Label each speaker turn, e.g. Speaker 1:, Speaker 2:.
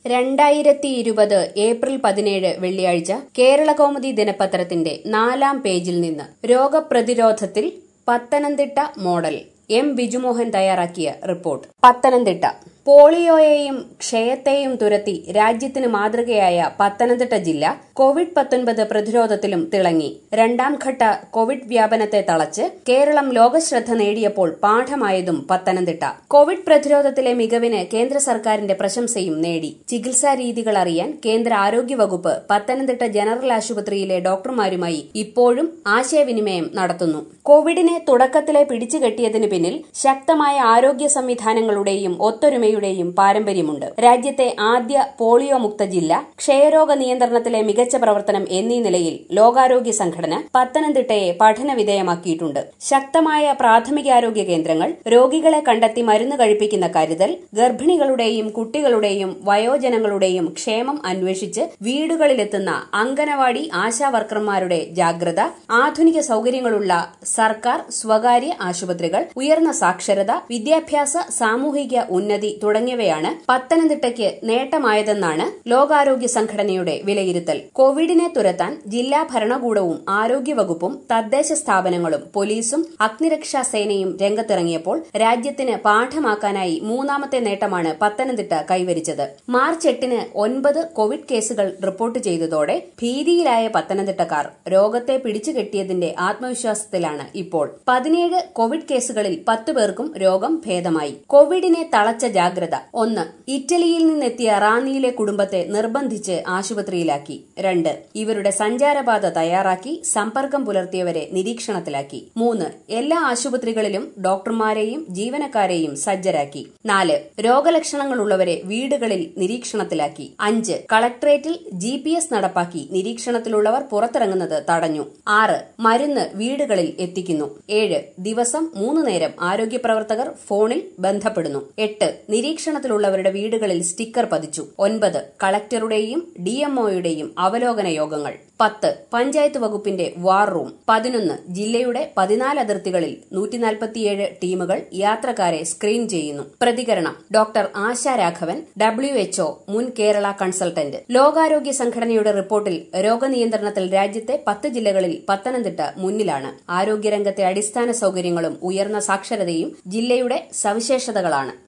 Speaker 1: രണ്ടായിരത്തി ഇരുപത് ഏപ്രിൽ പതിനേഴ് വെള്ളിയാഴ്ച കേരളകൗമുദി ദിനപത്രത്തിന്റെ നാലാം പേജിൽ നിന്ന് രോഗപ്രതിരോധത്തിൽ പത്തനംതിട്ട മോഡൽ എം ബിജുമോഹൻ തയ്യാറാക്കിയ റിപ്പോർട്ട് പത്തനംതിട്ട പോളിയോയെയും ക്ഷയത്തെയും തുരത്തി രാജ്യത്തിന് മാതൃകയായ പത്തനംതിട്ട ജില്ല കോവിഡ് പത്തൊൻപത് പ്രതിരോധത്തിലും തിളങ്ങി രണ്ടാം ഘട്ട കോവിഡ് വ്യാപനത്തെ തളച്ച് കേരളം ലോകശ്രദ്ധ നേടിയപ്പോൾ പാഠമായതും പത്തനംതിട്ട കോവിഡ് പ്രതിരോധത്തിലെ മികവിന് കേന്ദ്ര സർക്കാരിന്റെ പ്രശംസയും നേടി ചികിത്സാ രീതികൾ അറിയാൻ കേന്ദ്ര ആരോഗ്യവകുപ്പ് പത്തനംതിട്ട ജനറൽ ആശുപത്രിയിലെ ഡോക്ടർമാരുമായി ഇപ്പോഴും ആശയവിനിമയം നടത്തുന്നു കോവിഡിനെ തുടക്കത്തിലെ പിടിച്ചുകെട്ടിയതിന് പിന്നിൽ ശക്തമായ ആരോഗ്യ സംവിധാനങ്ങളുടെയും ഒത്തൊരുമയുടെയും പാരമ്പര്യമുണ്ട് രാജ്യത്തെ ആദ്യ പോളിയോ മുക്ത ജില്ല ക്ഷയരോഗ നിയന്ത്രണത്തിലെ മികച്ച പ്രവർത്തനം എന്നീ നിലയിൽ ലോകാരോഗ്യ സംഘടന പത്തനംതിട്ടയെ പഠന വിധേയമാക്കിയിട്ടുണ്ട് ശക്തമായ പ്രാഥമികാരോഗ്യ കേന്ദ്രങ്ങൾ രോഗികളെ കണ്ടെത്തി മരുന്ന് കഴിപ്പിക്കുന്ന കരുതൽ ഗർഭിണികളുടെയും കുട്ടികളുടെയും വയോജനങ്ങളുടെയും ക്ഷേമം അന്വേഷിച്ച് വീടുകളിലെത്തുന്ന അങ്കനവാടി ആശാവർക്കർമാരുടെ ജാഗ്രത ആധുനിക സൌകര്യങ്ങളുള്ള സർക്കാർ സ്വകാര്യ ആശുപത്രികൾ ഉയർന്ന സാക്ഷരത വിദ്യാഭ്യാസ സാമൂഹിക ഉന്നതി തുടങ്ങിയവയാണ് പത്തനംതിട്ടയ്ക്ക് നേട്ടമായതെന്നാണ് ലോകാരോഗ്യ സംഘടനയുടെ വിലയിരുത്തൽ കോവിഡിനെ തുരത്താൻ ജില്ലാ ഭരണകൂടവും ആരോഗ്യവകുപ്പും തദ്ദേശ സ്ഥാപനങ്ങളും പോലീസും അഗ്നിരക്ഷാ സേനയും രംഗത്തിറങ്ങിയപ്പോൾ രാജ്യത്തിന് പാഠമാക്കാനായി മൂന്നാമത്തെ നേട്ടമാണ് പത്തനംതിട്ട കൈവരിച്ചത് മാർച്ച് എട്ടിന് ഒൻപത് കോവിഡ് കേസുകൾ റിപ്പോർട്ട് ചെയ്തതോടെ ഭീതിയിലായ പത്തനംതിട്ടക്കാർ രോഗത്തെ പിടിച്ചുകെട്ടിയതിന്റെ ആത്മവിശ്വാസത്തിലാണ് ഇപ്പോൾ പതിനേഴ് കോവിഡ് കേസുകളിൽ പത്ത് പേർക്കും രോഗം ഭേദമായി കോവിഡിനെ തളച്ച ജാഗ്രത ഒന്ന് ഇറ്റലിയിൽ നിന്നെത്തിയ റാന്നിയിലെ കുടുംബത്തെ നിർബന്ധിച്ച് ആശുപത്രിയിലാക്കി രണ്ട് ഇവരുടെ സഞ്ചാരപാത തയ്യാറാക്കി സമ്പർക്കം പുലർത്തിയവരെ നിരീക്ഷണത്തിലാക്കി മൂന്ന് എല്ലാ ആശുപത്രികളിലും ഡോക്ടർമാരെയും ജീവനക്കാരെയും സജ്ജരാക്കി നാല് രോഗലക്ഷണങ്ങളുള്ളവരെ വീടുകളിൽ നിരീക്ഷണത്തിലാക്കി അഞ്ച് കളക്ടറേറ്റിൽ ജി പി എസ് നടപ്പാക്കി നിരീക്ഷണത്തിലുള്ളവർ പുറത്തിറങ്ങുന്നത് തടഞ്ഞു ആറ് മരുന്ന് വീടുകളിൽ എത്തിക്കുന്നു ഏഴ് ദിവസം മൂന്ന് നേരം ആരോഗ്യ പ്രവർത്തകർ ഫോണിൽ ബന്ധപ്പെടുന്നു എട്ട് നിരീക്ഷണത്തിലുള്ളവരുടെ വീടുകളിൽ സ്റ്റിക്കർ പതിച്ചു ഒൻപത് കളക്ടറുടെയും ഡിഎംഒയുടെയും അവലോകന യോഗങ്ങൾ പത്ത് പഞ്ചായത്ത് വകുപ്പിന്റെ വാർ റൂം പതിനൊന്ന് ജില്ലയുടെ പതിനാല് അതിർത്തികളിൽ നൂറ്റിനാൽപ്പത്തിയേഴ് ടീമുകൾ യാത്രക്കാരെ സ്ക്രീൻ ചെയ്യുന്നു പ്രതികരണം doctor Asha Raghavan W H O മുൻ കേരള കൺസൾട്ടന്റ് ലോകാരോഗ്യ സംഘടനയുടെ റിപ്പോർട്ടിൽ രോഗനിയന്ത്രണത്തിൽ രാജ്യത്തെ പത്ത് ജില്ലകളിൽ പത്തനംതിട്ട മുന്നിലാണ് ആരോഗ്യരംഗത്തെ അടിസ്ഥാന സൌകര്യങ്ങളും ഉയർന്ന സാക്ഷരതയും ജില്ലയുടെ സവിശേഷതകളാണ്